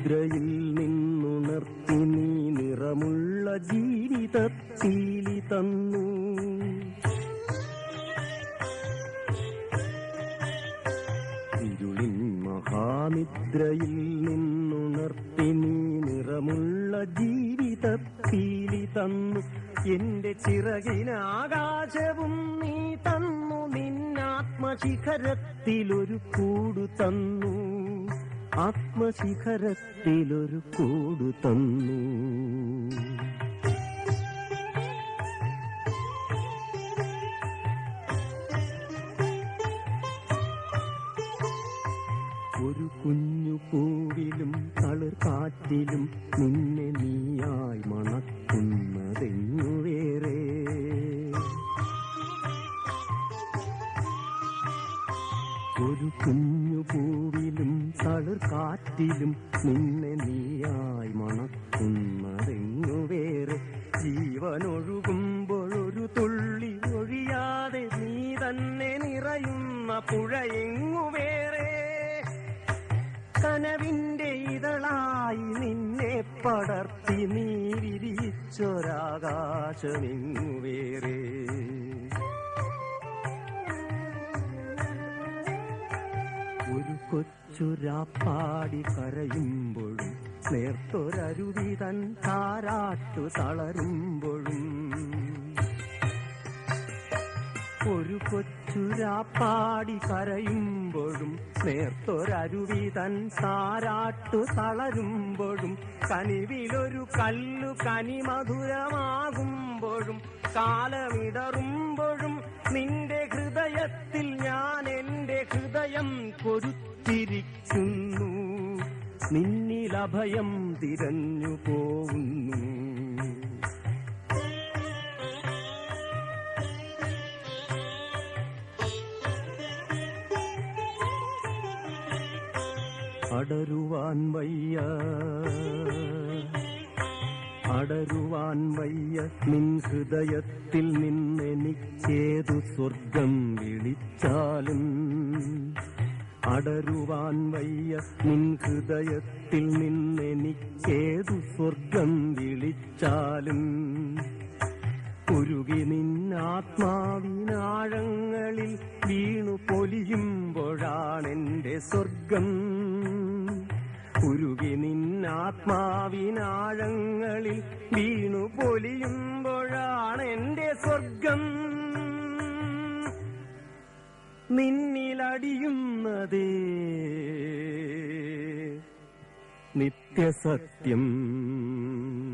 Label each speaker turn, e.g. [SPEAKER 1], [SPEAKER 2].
[SPEAKER 1] മഹാനിദ്രയിൽ നിന്നുണർത്തി നീ നിറമുള്ള ജീവിതത്തീലി തന്നു ഇരുളിൻ മഹാനിദ്രയിൽ നിന്നുണർത്തി നീ നിറമുള്ള ജീവിതത്തീലി തന്നു എന്റെ ചിറകിനാകാശവും നീ തന്നു നിന്നാത്മശിഖരത്തിലൊരു കൂടു തന്നു ആത്മശിഖരത്തിലൊരു കൂടു തന്നു ഒരു കുഞ്ഞു പൂവിലും തളിർ കാറ്റിലും നിന്നെ നീയായി മണക്കുന്നതെങ്ങു വേറെ ഒരു കുഞ്ഞു പൂവിലും തളിർ കാറ്റിലും നിന്നെ നീയായി മണക്കുന്നതെങ്ങു വേറെ ജീവനൊഴുകുമ്പോൾ ഒരു തുള്ളി ഒഴിയാതെ നീ തന്നെ നിറയുന്ന പുഴയെങ്ങു വേറെ കനവിന്റെ ഇതളായി നിന്നെ പടർത്തി നീ വിരിച്ചൊരാകാശമെങ്ങു വേറെ ഒരു കൊച്ചുരാപ്പാടി കരയുമ്പോഴും നേർത്തൊരരുവി തൻ താരാട്ടു തളരുമ്പോഴും ഒരു കൊച്ചുരാപ്പാടി കരയുമ്പോഴും നേർത്തൊരരുവി തൻ താരാട്ടു തളരുമ്പോഴും കനിവിലൊരു കല്ലു കനിമധുരമാകുമ്പോഴും കാലമിടറുമ്പോഴും നിന്റെ ഹൃദയത്തിൽ ഞാൻ എന്റെ ഹൃദയം കൊരുത്തിരിക്കുന്നു നിന്നിൽ അഭയം തിരഞ്ഞു പോകുന്നു അടരുവാൻ വയ്യ അടരുവാൻ വയ്യ നിൻ ഹൃദയത്തിൽ നിന്നെനിക്കേതു സ്വർഗം വിളിച്ചാലും അടരുവാൻ വയ്യ നിൻ ഹൃദയത്തിൽ നിന്നെനിക്കേതു സ്വർഗം വിളിച്ചാലും ഉരുകി നിന്നാത്മാവിനാഴങ്ങളിൽ വീണു പൊലിയുമ്പോഴാണെന്റെ സ്വർഗം ഉരുകി നിന്നാത്മാവിനാഴങ്ങളിൽ വീണു പൊലിയുമ്പോഴാണെന്റെ സ്വർഗം നിന്നിലടിയുന്നതേ നിത്യസത്യം